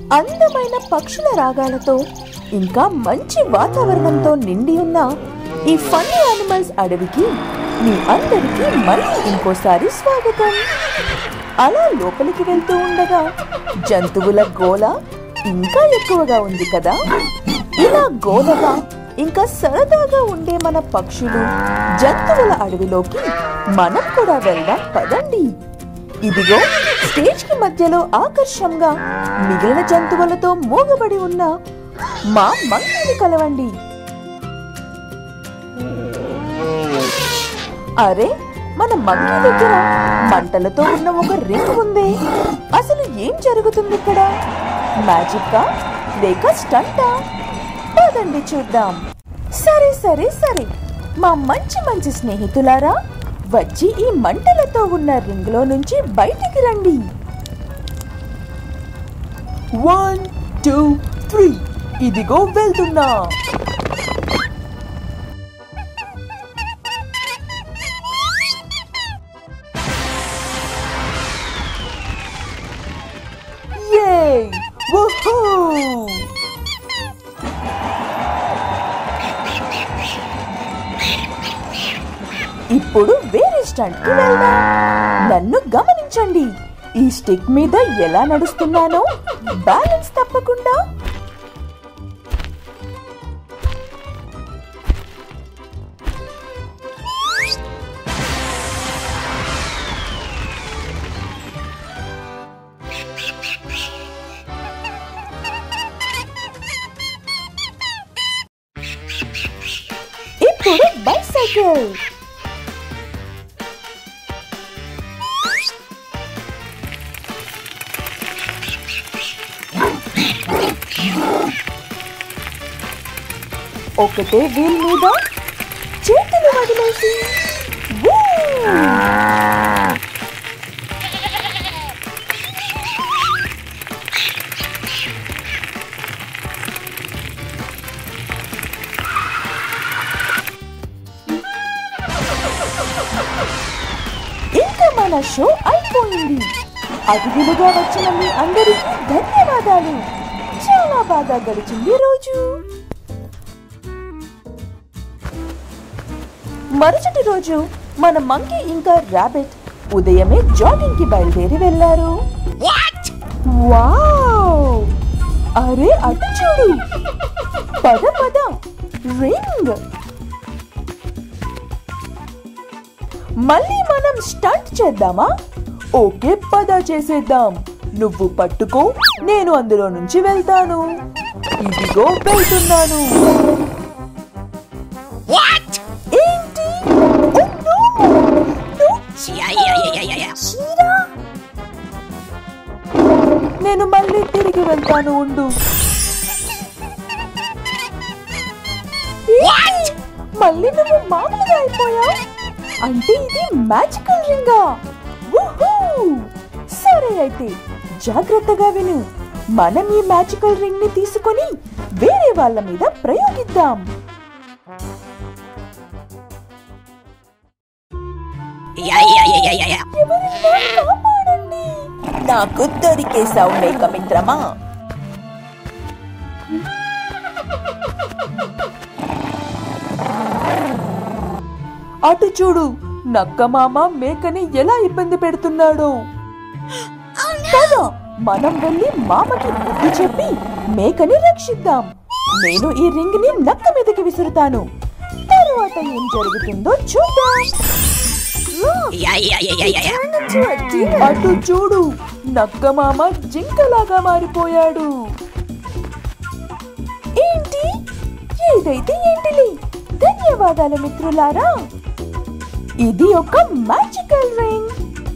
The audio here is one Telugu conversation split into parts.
అందమైన పక్షుల రాగాలతో ఇంకా మంచి వాతావరణంతో నిండి ఉన్న ఈ ఫన్నీ యానిమల్స్ అడవికి మీ అందరికీ మళ్ళీ ఇంకోసారి స్వాగతం అలా లోపలికి వెళ్తూ ఉండగా జంతువుల గోల ఇంకా ఎక్కువగా ఉంది కదా ఇలా గోలగా ఇంకా సరదాగా ఉండే మన పక్షులు జంతువుల అడవిలోకి మనం కూడా వెళ్దాం పదండి ఇదిగో స్టేజ్ కి మధ్యలో ఆకర్షంగా మిగిలిన జంతువులతో మూగబడి ఉన్న మా మంకీని కలవండి అరే మన మంకీ దగ్గర మంటలతో ఉన్న ఒక రింగ్ ఉంది అసలు ఏం జరుగుతుంది ఇక్కడ మ్యాజిక్కా లేక స్టంటా పదండి చూద్దాం సరే సరే సరే మా మంచి మంచి స్నేహితులారా వచ్చి ఈ మంటలతో ఉన్న రింగ్లో నుంచి బయటికి రండి వన్ టూ త్రీ ఇదిగో వెళ్తున్నా Yay! Woohoo! ఇప్పుడు వేరే స్టంట్ కి వెళ్దాం నన్ను గమనించండి ఈ స్టిక్ మీద ఎలా నడుస్తున్నానో బ్యాలెన్స్ తప్పకుండా ఇప్పుడు బైసైకిల్ ఒకటే వీల్ మీద చేతులు వదిలేసి వూ! ఇంకా మన షో అయిపోయింది అతిథులుగా వచ్చిన మీ అందరికీ ధన్యవాదాలు చాలా బాగా గడిచింది రోజు మరుసటి రోజు మన మంకీ ఇంకా ర్యాబిట్ ఉదయమే జాగింగ్ కి బయలుదేరి వెళ్లారు వావ్ అరే అటు చూడు పద పద రింగ్ మళ్ళీ మనం స్టంట్ చేద్దామా ఓకే పద చేసేద్దాం నువ్వు పట్టుకో నేను అందులో నుంచి వెళ్తాను ఇదిగో వెళ్తున్నాను ఏంటి Oh no! No చీరా! నేను మళ్ళీ తిరిగి వెళ్తాను ఉండు ఏంటి? మళ్ళీ నువ్వు మామూలుగా అయిపోయావు అంటే ఇది మ్యాజికల్ రింగా వుహూ! సరే అయితే జాగ్రత్తగా విను మనం ఈ మ్యాజికల్ రింగ్ ని తీసుకొని వేరే వాళ్ళ మీద ప్రయోగిద్దాం ఎవరైనా కాపాడండి నాకు దొరికేశావు మేకమిత్రమా అటు చూడు నక్క మామ మేకని ఎలా ఇబ్బంది పెడుతున్నాడో పద మనం వెళ్ళి మామకి బుద్ధి చెప్పి మేకని రక్షిద్దాం నేను ఈ రింగ్ ని నక్క మీదకి విసురుతాను తరువాత ఏం జరుగుతుందో చూద్దాం అటు చూడు నక్క మామ జింకలాగా మారిపోయాడు ఏంటి ఏదైతే ఏంటిలే ధన్యవాదాలు మిత్రులారా ఇది ఒక మ్యాజికల్ రింగ్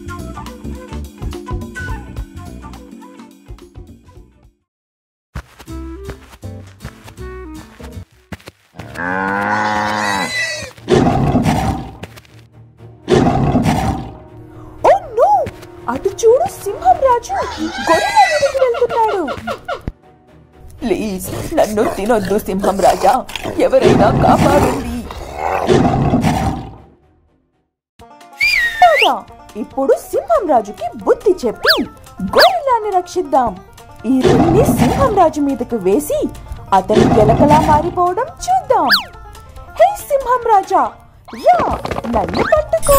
ఓ నో అటు చూడు సింహం రాజు గొర్రెల మీదకి వెళ్తున్నాడు ప్లీజ్ నన్ను తినొద్దు సింహం రాజా ఎవరైనా కాపాడండి పద, ఇప్పుడు సింహం రాజుకి బుద్ధి చెప్పి గొర్రెలాన్ని రక్షిద్దాం ఈ రింగ్ని సింహం రాజు మీదకు వేసి అతను ఎలకలా మారిపోవడం చూద్దాం హే సింహం రాజా రా నన్ను పట్టుకో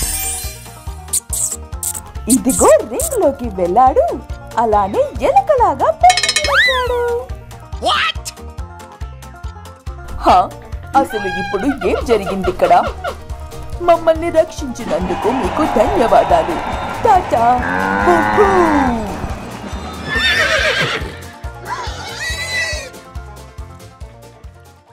ఇదిగో రింగ్ లోకి వెళ్ళాడు అలానే ఎలకలాగా బయటికి వచ్చాడు హా, అసలు ఇప్పుడు ఏం జరిగింది ఇక్కడ మమ్మల్ని రక్షించినందుకు మీకు ధన్యవాదాలు టాటా బుబ్బూ.